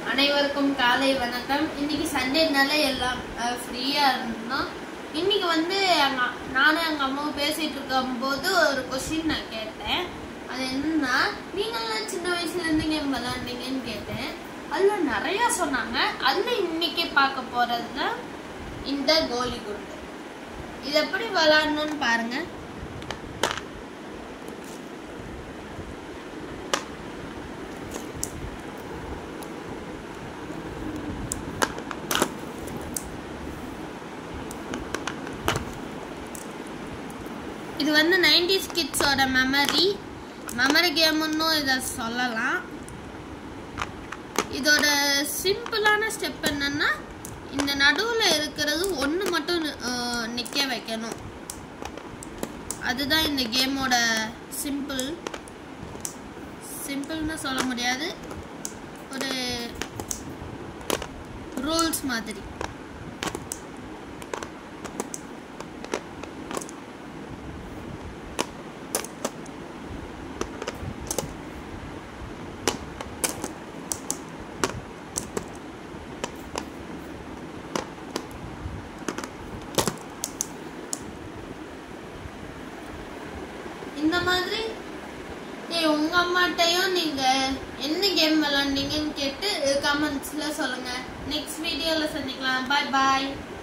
அனைவருக்கும் காலை வணக்கம் இன்னைக்கு சண்டேனால எல்லாம் ஃப்ரீயா இருந்தோம் இன்னைக்கு வந்து எங்க நானும் எங்க அம்மாவும் பேசிட்டு இருக்கும்போது ஒரு கொஸ்டின் நான் கேட்டேன் அது என்னன்னா நீங்களாம் சின்ன வயசுல இருந்து கேம் விளாண்டீங்கன்னு கேட்டேன் அதுல நிறைய சொன்னாங்க அதுல இன்னைக்கு பார்க்க போறது தான் இந்த கோலி குண்டு இது எப்படி விளாடணும்னு பாருங்க இது வந்து நைன்டிஸ் கிட்ஸோட மெமரி மெமரி கேம்னு இதை சொல்லலாம் இதோட சிம்பிளான ஸ்டெப் என்னன்னா இந்த நடுவில் இருக்கிறது ஒன்று மட்டும் நிற்க வைக்கணும் அதுதான் இந்த கேமோட சிம்பிள் சிம்பிள்னு சொல்ல முடியாது ஒரு ரூல்ஸ் மாதிரி இந்த மாதிரி ஏய் உங்க அம்மாட்டையும் நீங்க என்ன கேம் விளாண்டீங்கன்னு கேட்டு கமெண்ட்ஸ்ல சொல்லுங்க நெக்ஸ்ட் வீடியோல சந்திக்கலாம் பாய் பாய்